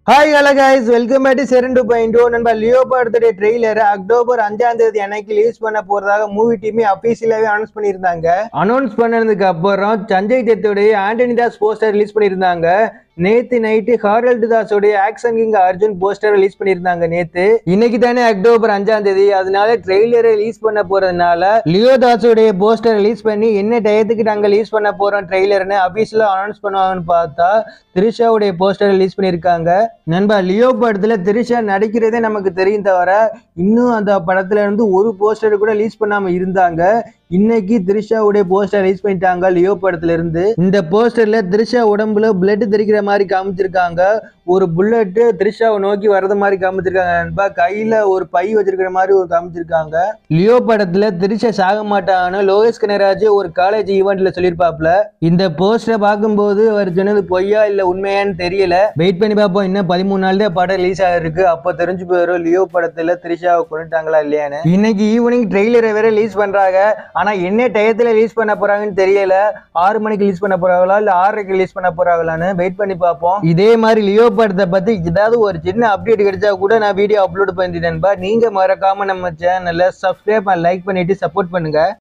hi hello guys welcome back to செரன் two point O நண்பா Leo படத்துடைய trailer October அஞ்சாம் தேதி அன்னைக்கு ரிலீஸ் பண்ண போறதாக மூவி டீமே அபிஷியலாவே அனௌன்ஸ் பண்ணியிருந்தாங்க அனௌன்ஸ் பண்ணதுக்கு அப்புறம் சஞ்சய் தத்துடைய ஆண்டனி தாஸ் போஸ்டர் ரிலீஸ் பண்ணியிருந்தாங்க நேத்து நைட்டு ஹாரல்டு தாஸோடைய action king Arjun poster release பண்ணியிருந்தாங்க நேத்து இன்னைக்கு தானே அக்டோபர் அஞ்சாம் தேதி அதனால ட்ரெய்லரை ரிலீஸ் பண்ண போறதுனால லியோ தாஸோடைய போஸ்டர் ரிலீஸ் பண்ணி என்ன டயத்துக்கு நாங்க ரிலீஸ் பண்ண போறோம் ட்ரெய்லர்னு அபிஷியலா அனௌன்ஸ் பண்ணுவாங்கன்னு பார்த்தா த்ரிஷாவுடைய போஸ்டர் ரிலீஸ் பண்ணியிருக்காங்க நண்பா லியோ படத்துல த்ரிஷா நடிக்கிறதே நமக்கு தெரியும் தவிர இன்னும் அந்த படத்துல இருந்து ஒரு போஸ்டர் கூட ரிலீஸ் பண்ணாம இருந்தாங்க இன்னைக்கு த்ரிஷாவுடைய போஸ்டர் ரிலீஸ் பண்ணிட்டாங்க லியோ படத்துல இருந்து இந்த போஸ்டர்ல த்ரிஷா உடம்புல பிளட் தெரிக்கிற மாதிரி காமிச்சிருக்காங்க ஒரு புல்லட் த்ரிஷாவை நோக்கி வர்றது மாதிரி காமிச்சிருக்காங்க நண்பா கையில ஒரு பை வச்சிருக்கிற மாதிரி ஒரு காமிச்சிருக்காங்க லியோ படத்துல த்ரிஷா சாக மாட்டாங்கன்னு லோகேஷ் கனராஜ் ஒரு காலேஜ் ஈவெண்ட்ல சொல்லியிருப்பாப்ல இந்த போஸ்டரை பார்க்கும்போது அவர் சொன்னது பொய்யா இல்ல உண்மையான்னு தெரியல வெயிட் பண்ணி பார்ப்போம் இன்னும் பதிமூணு நாள் தான் படம் ரிலீஸ் ஆகிருக்கு அப்போ தெரிஞ்சு போயிடும் லியோ படத்துல த்ரிஷாவை கொண்டுட்டாங்களா இல்லையான்னு இன்னைக்கு ஈவினிங் ட்ரெய்லரை வேற ரிலீஸ் பண்றாங்க ஆனா என்ன டயத்துல ரிலீஸ் பண்ண போறாங்கன்னு தெரியல ஆறு மணிக்கு ரிலீஸ் பண்ண போறாங்களா இல்ல ஆறரைக்கு ரிலீஸ் பண்ண போறாங்களான்னு வெயிட் பண்ணி பார்ப்போம் இதே மாதிரி லியோ படத்தை பத்தி ஏதாவது ஒரு சின்ன அப்டேட் கிடைச்சா கூட நான் வீடியோ அப்லோட் பண்ணிட்டேன்பா நீங்க மறக்காம நம்ம சேனல்ல சப்ஸ்கிரைப் லைக் பண்ணிட்டு சப்போர்ட் பண்ணுங்க